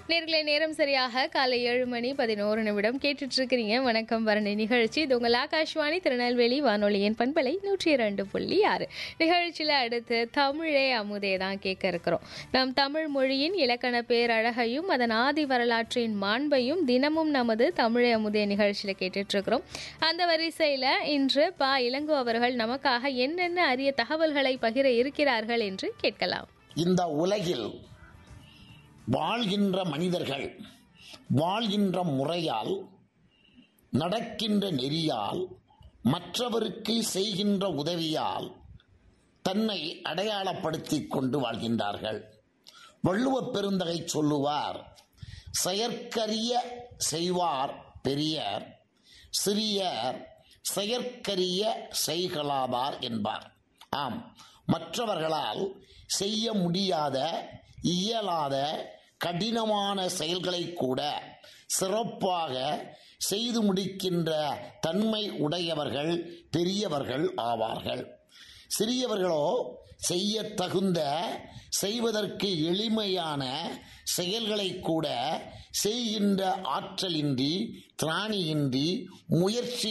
நேர்களை நேரம் சரியாக காலை ஏழு மணி பதினோரு நிமிடம் கேட்டுட்டு இருக்கிறீங்க வணக்கம் வரணி நிகழ்ச்சி இது உங்கள் ஆகாஷ்வாணி திருநெல்வேலி வானொலியின் பண்பலை நூற்றி இரண்டு புள்ளி ஆறு நிகழ்ச்சியில் அடுத்து தமிழே அமுதே தான் கேட்க இருக்கிறோம் நம் தமிழ் மொழியின் இலக்கண பேரழகையும் அதன் ஆதி வரலாற்றின் மாண்பையும் தினமும் நமது தமிழே அமுதே நிகழ்ச்சியில் கேட்டுட்டு இருக்கிறோம் அந்த வரிசையில் இன்று பா இளங்கோ அவர்கள் நமக்காக என்னென்ன அரிய தகவல்களை பகிர இருக்கிறார்கள் என்று கேட்கலாம் இந்த உலகில் வாழ்கின்ற மனிதர்கள் வாழ்கின்ற முறையால் நடக்கின்ற நெறியால் மற்றவருக்கு செய்கின்ற உதவியால் தன்னை அடையாளப்படுத்திக் கொண்டு வாழ்கின்றார்கள் வள்ளுவப் பெருந்தகை சொல்லுவார் செயற்கரிய செய்வார் பெரியர் சிறியர் செயற்கரிய செய்கலாதார் என்பார் ஆம் மற்றவர்களால் செய்ய முடியாத இயலாத கடினமான செயல்களை கூட சிறப்பாக செய்து முடிக்கின்ற தன்மை உடையவர்கள் பெரியவர்கள் ஆவார்கள் சிறியவர்களோ செய்ய தகுந்த செய்வதற்கு எளிமையான செயல்களை கூட செய்கின்ற ஆற்றலின்றி திராணியின்றி முயற்சி